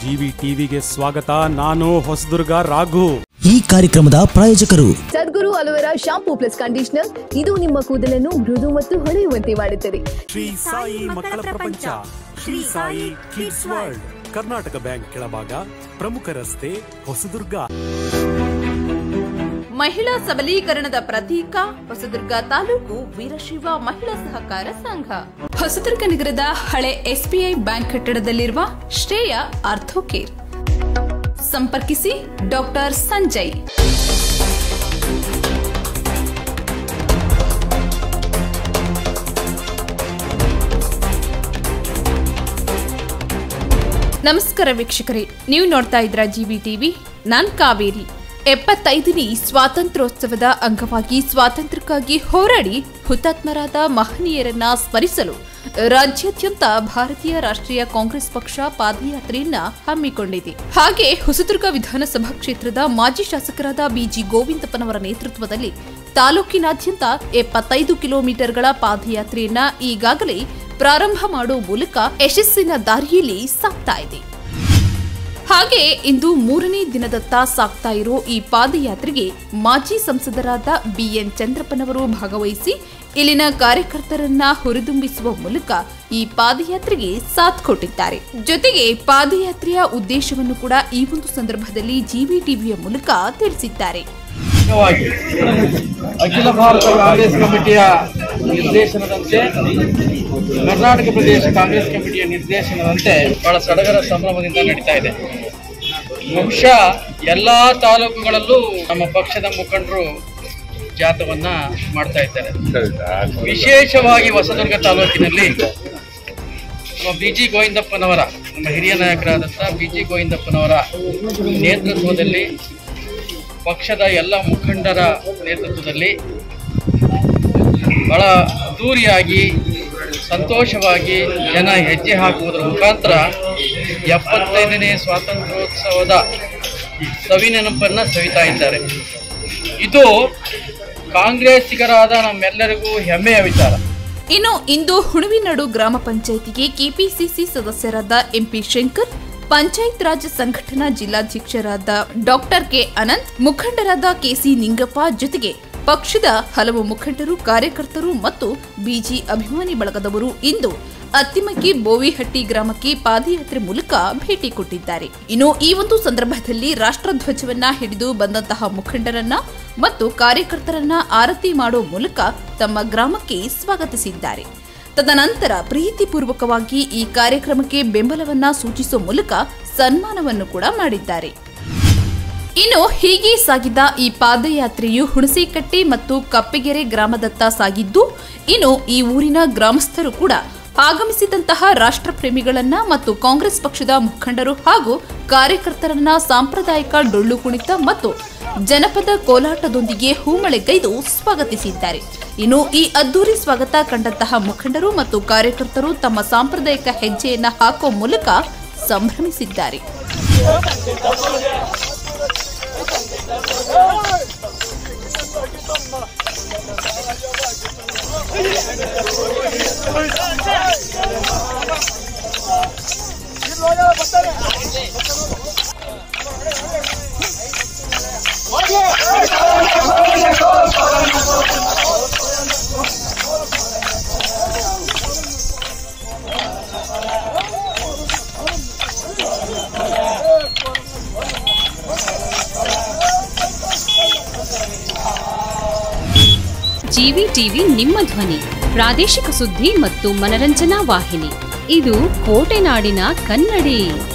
GV ಟಿವಿಗೆ ಸ್ವಾಗತ ನಾನು ಹೊಸದುರ್ಗ ರಾಘು ಈ ಕಾರ್ಯಕ್ರಮದ ಪ್ರಾಯೋಜಕರು Sadguru aloe vera shampoo plus conditioner ಇದು ನಿಮ್ಮ ಕೂದಲನ್ನು ಮೃದು ಮತ್ತು ಹೊಳೆಯುವಂತೆ ಮಾಡುತ್ತದೆ ಶ್ರೀ ಸಾಯಿ ಮಕ್ಕಳ ಪ್ರಪಂಚ Shri Sai kids world Karnataka Bank ಕೆಳಭಾಗ ಪ್ರಮುಖ ರಸ್ತೆ ಹೊಸದುರ್ಗ ಮಹಿಳಾ ಸಬಲೀಕರಣದ ಪ್ರತೀಕ ಹೊಸದುರ್ಗ ತಾಲೂಕು ವೀರಶೈವ ಮಹಿಳಾ ಸಹಕಾರ ಸಂಘ ಹೊಸದುರ್ಗ ನಗರದ ಹಳೆ ಎಸ್ಬಿಐ ಬ್ಯಾಂಕ್ ಕಟ್ಟಡದಲ್ಲಿರುವ ಶ್ರೇಯ ಆರ್ಥೋಕೇರ್ ಸಂಪರ್ಕಿಸಿ ಡಾಕ್ಟರ್ ಸಂಜಯ್ ನಮಸ್ಕಾರ ವೀಕ್ಷಕರೇ ನೀವು ನೋಡ್ತಾ ಇದ್ರ ಜಿವಿ ಟಿವಿ ನಾನ್ ಕಾವೇರಿ ಎಪ್ಪತ್ತೈದನೇ ಸ್ವಾತಂತ್ರ್ಯೋತ್ಸವದ ಅಂಗವಾಗಿ ಸ್ವಾತಂತ್ರ್ಯಕ್ಕಾಗಿ ಹೋರಾಡಿ ಹುತಾತ್ಮರಾದ ಮಹನೀಯರನ್ನ ಸ್ಮರಿಸಲು ರಾಜ್ಯಾದ್ಯಂತ ಭಾರತೀಯ ರಾಷ್ಟ್ರೀಯ ಕಾಂಗ್ರೆಸ್ ಪಕ್ಷ ಪಾದಯಾತ್ರೆಯನ್ನ ಹಮ್ಮಿಕೊಂಡಿದೆ ಹಾಗೆ ಹೊಸದುರ್ಗ ವಿಧಾನಸಭಾ ಕ್ಷೇತ್ರದ ಮಾಜಿ ಶಾಸಕರಾದ ಬಿಜಿ ಗೋವಿಂದಪ್ಪನವರ ನೇತೃತ್ವದಲ್ಲಿ ತಾಲೂಕಿನಾದ್ಯಂತ ಎಪ್ಪತ್ತೈದು ಕಿಲೋಮೀಟರ್ಗಳ ಪಾದಯಾತ್ರೆಯನ್ನ ಈಗಾಗಲೇ ಪ್ರಾರಂಭ ಮಾಡುವ ಮೂಲಕ ಯಶಸ್ಸಿನ ದಾರಿಯಲ್ಲಿ ಸಾಗ್ತಾ ಇದೆ ಹಾಗೆ ಇಂದು ಮೂರನೇ ದಿನದತ್ತ ಸಾಗ್ತಾ ಇರೋ ಈ ಪಾದಯಾತ್ರೆಗೆ ಮಾಜಿ ಸಂಸದರಾದ ಬಿಎನ್ ಚಂದ್ರಪ್ಪನವರು ಭಾಗವಹಿಸಿ ಇಲ್ಲಿನ ಕಾರ್ಯಕರ್ತರನ್ನ ಹುರಿದುಂಬಿಸುವ ಮೂಲಕ ಈ ಪಾದಯಾತ್ರೆಗೆ ಸಾಥ್ ಕೊಟ್ಟಿದ್ದಾರೆ ಜೊತೆಗೆ ಪಾದಯಾತ್ರೆಯ ಉದ್ದೇಶವನ್ನು ಕೂಡ ಈ ಒಂದು ಸಂದರ್ಭದಲ್ಲಿ ಜಿವಿ ಟಿವಿಯ ಮೂಲಕ ತಿಳಿಸಿದ್ದಾರೆ ಮುಖ್ಯವಾಗಿ ಅಖಿಲ ಭಾರತ ಕಾಂಗ್ರೆಸ್ ಕಮಿಟಿಯ ನಿರ್ದೇಶನದಂತೆ ಕರ್ನಾಟಕ ಪ್ರದೇಶ ಕಾಂಗ್ರೆಸ್ ಕಮಿಟಿಯ ನಿರ್ದೇಶನದಂತೆ ಬಹಳ ಸಡಗರ ಸಂಭ್ರಮದಿಂದ ನಡೀತಾ ಇದೆ ಬಹುಶಃ ಎಲ್ಲಾ ತಾಲೂಕುಗಳಲ್ಲೂ ನಮ್ಮ ಪಕ್ಷದ ಮುಖಂಡರು ಜಾಥವನ್ನ ಮಾಡ್ತಾ ಇದ್ದಾರೆ ವಿಶೇಷವಾಗಿ ಹೊಸದುರ್ಗ ತಾಲೂಕಿನಲ್ಲಿ ನಮ್ಮ ಬಿ ಜಿ ಗೋವಿಂದಪ್ಪನವರ ನಮ್ಮ ಹಿರಿಯ ನಾಯಕರಾದಂಥ ಬಿ ಜಿ ಗೋವಿಂದಪ್ಪನವರ ನೇತೃತ್ವದಲ್ಲಿ ಪಕ್ಷದ ಎಲ್ಲ ಮುಖಂಡರ ನೇತೃತ್ವದಲ್ಲಿ ಬಹಳ ಅದ್ದೂರಿಯಾಗಿ ಸಂತೋಷವಾಗಿ ಜನ ಹೆಜ್ಜೆ ಹಾಕುವುದರ ಮುಖಾಂತರ ಎಪ್ಪತ್ತೈದನೇ ಸ್ವಾತಂತ್ರ್ಯೋತ್ಸವದ ಸವಿ ನೆನಪನ್ನು ಸವಿತಾ ಇದ್ದಾರೆ ಇದು ಕಾಂಗ್ರೆಸ್ಸಿಗರಾದ ನಮ್ಮೆಲ್ಲರಿಗೂ ಹೆಮ್ಮೆಯ ವಿಚಾರ ಇನ್ನು ಇಂದು ಹುಣವಿನಡು ಗ್ರಾಮ ಪಂಚಾಯಿತಿಗೆ ಕೆಪಿಸಿಸಿ ಸದಸ್ಯರಾದ ಎಂಪಿ ಶಂಕರ್ ಪಂಚಾಯತ್ ರಾಜ್ ಸಂಘಟನಾ ಜಿಲ್ಲಾಧ್ಯಕ್ಷರಾದ ಡಾಕ್ಟರ್ ಕೆ ಅನಂತ್ ಮುಖಂಡರಾದ ಕೆಸಿ ನಿಂಗಪ್ಪ ಜೊತೆಗೆ ಪಕ್ಷದ ಹಲವು ಮುಖಂಡರು ಕಾರ್ಯಕರ್ತರು ಮತ್ತು ಬಿಜಿ ಅಭಿಮಾನಿ ಬಳಗದವರು ಇಂದು ಅತ್ತಿಮಕ್ಕಿ ಬೋವಿಹಟ್ಟಿ ಗ್ರಾಮಕ್ಕೆ ಪಾದಯಾತ್ರೆ ಮೂಲಕ ಭೇಟಿ ಕೊಟ್ಟಿದ್ದಾರೆ ಇನ್ನು ಈ ಒಂದು ಸಂದರ್ಭದಲ್ಲಿ ರಾಷ್ಟ್ರಧ್ವಜವನ್ನ ಹಿಡಿದು ಬಂದಂತಹ ಮುಖಂಡರನ್ನ ಮತ್ತು ಕಾರ್ಯಕರ್ತರನ್ನ ಆರತಿ ಮಾಡುವ ಮೂಲಕ ತಮ್ಮ ಗ್ರಾಮಕ್ಕೆ ಸ್ವಾಗತಿಸಿದ್ದಾರೆ ತದನಂತರ ಪ್ರೀತಿಪೂರ್ವಕವಾಗಿ ಈ ಕಾರ್ಯಕ್ರಮಕ್ಕೆ ಬೆಂಬಲವನ್ನ ಸೂಚಿಸುವ ಮೂಲಕ ಸನ್ಮಾನವನ್ನು ಕೂಡ ಮಾಡಿದ್ದಾರೆ ಇನ್ನು ಹೀಗೆ ಸಾಗಿದ ಈ ಪಾದಯಾತ್ರೆಯು ಹುಣಸೇಕಟ್ಟೆ ಮತ್ತು ಕಪ್ಪೆಗೆರೆ ಗ್ರಾಮದತ್ತ ಸಾಗಿದ್ದು ಇನ್ನು ಈ ಊರಿನ ಗ್ರಾಮಸ್ಥರು ಕೂಡ ಆಗಮಿಸಿದಂತಹ ರಾಷ್ಟ್ರಪ್ರೇಮಿಗಳನ್ನ ಮತ್ತು ಕಾಂಗ್ರೆಸ್ ಪಕ್ಷದ ಮುಖಂಡರು ಹಾಗೂ ಕಾರ್ಯಕರ್ತರನ್ನ ಸಾಂಪ್ರದಾಯಿಕ ಡೊಳ್ಳು ಕುಣಿತ ಮತ್ತು ಜನಪದ ಕೋಲಾಟದೊಂದಿಗೆ ಹೂಮಳೆಗೈದು ಸ್ವಾಗತಿಸಿದ್ದಾರೆ ಇನ್ನು ಈ ಅದ್ದೂರಿ ಸ್ವಾಗತ ಕಂಡಂತಹ ಮುಖಂಡರು ಮತ್ತು ಕಾರ್ಯಕರ್ತರು ತಮ್ಮ ಸಾಂಪ್ರದಾಯಿಕ ಹೆಜ್ಜೆಯನ್ನ ಹಾಕುವ ಮೂಲಕ ಸಂಭ್ರಮಿಸಿದ್ದಾರೆ ಜಿವಿ ಟಿವಿ ನಿಮ್ಮ ಧ್ವನಿ ಪ್ರಾದೇಶಿಕ ಸುದ್ದಿ ಮತ್ತು ಮನರಂಜನಾ ವಾಹಿನಿ ಇದು ಕೋಟೆನಾಡಿನ ಕನ್ನಡಿ